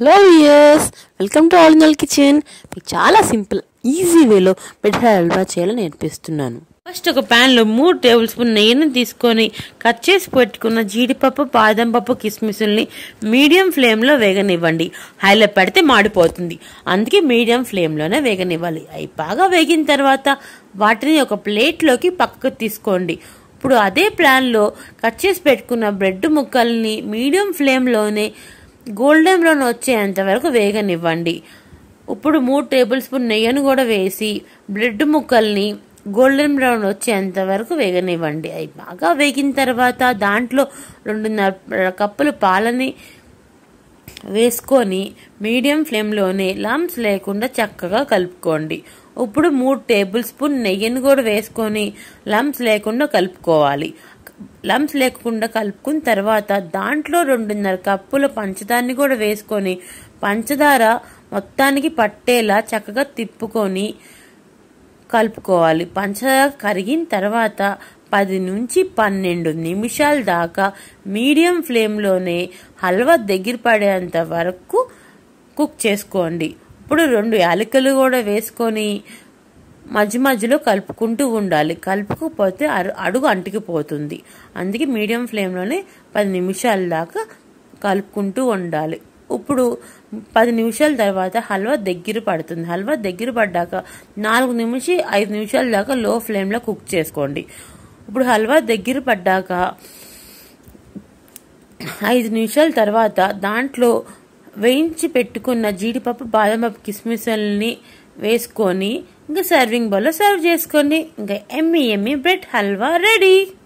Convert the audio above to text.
hello viewers welcome to all kitchen మీకు చాలా simple easy వేలో బ్రెడ్ హల్వా చేయాలో నేర్పిస్తున్నాను ఫస్ట్ ఒక ప్యాన్లో మూడు టేబుల్ స్పూన్ నెయ్యిని తీసుకొని కట్ చేసి పెట్టుకున్న జీడిపప్పు బాదం పప్పు కిస్మిసుల్ని మీడియం ఫ్లేమ్లో వేగనివ్వండి హైలో పెడితే మాడిపోతుంది అందుకే మీడియం ఫ్లేమ్లోనే వేగనివ్వాలి అవి బాగా వేగిన తర్వాత వాటిని ఒక ప్లేట్లోకి పక్కకు తీసుకోండి ఇప్పుడు అదే ప్యాన్లో కట్ చేసి పెట్టుకున్న బ్రెడ్ ముక్కల్ని మీడియం ఫ్లేమ్లోనే గోల్డెన్ బ్రౌన్ వచ్చేంత వరకు వేగనివ్వండి ఇప్పుడు మూడు టేబుల్ స్పూన్ నెయ్యిని కూడా వేసి బ్రెడ్ ముక్కల్ని గోల్డెన్ బ్రౌన్ వచ్చేంత వరకు వేగనివ్వండి అవి బాగా వేగిన తర్వాత దాంట్లో రెండున్నర కప్పులు పాలని వేసుకొని మీడియం ఫ్లేమ్లోనే లమ్స్ లేకుండా చక్కగా కలుపుకోండి ఇప్పుడు మూడు టేబుల్ స్పూన్ నెయ్యిని కూడా వేసుకొని లమ్స్ లేకుండా కలుపుకోవాలి లమ్స్ లేకుండా కలుపుకున్న తర్వాత దాంట్లో రెండున్నర కప్పుల పంచదారని కూడా వేసుకొని పంచదార మొత్తానికి పట్టేలా చక్కగా తిప్పుకొని కలుపుకోవాలి పంచదార కరిగిన తర్వాత పది నుంచి పన్నెండు నిమిషాల దాకా మీడియం ఫ్లేమ్లోనే హల్వా దగ్గర పడేంత వరకు కుక్ చేసుకోండి ఇప్పుడు రెండు యాలకులు కూడా వేసుకొని మధ్య మధ్యలో కలుపుకుంటూ ఉండాలి కలుపుకపోతే అడుగు అంటికిపోతుంది అందుకే మీడియం ఫ్లేమ్లోనే పది నిమిషాల దాకా కలుపుకుంటూ ఉండాలి ఇప్పుడు పది నిమిషాల తర్వాత హల్వా దగ్గర పడుతుంది హల్వా దగ్గర పడ్డాక నాలుగు నిమిషం ఐదు నిమిషాల దాకా లో ఫ్లేమ్లో కుక్ చేసుకోండి ఇప్పుడు హల్వా దగ్గర పడ్డాక ఐదు నిమిషాల తర్వాత దాంట్లో వేయించి పెట్టుకున్న జీడిపప్పు బాదం పప్పు కిస్మిస్ని వేసుకొని ఇంకా సర్వింగ్ బౌల్లో సర్వ్ చేసుకోండి ఇంకా ఎమ్మి ఎమ్మి బ్రెడ్ హల్వా రెడీ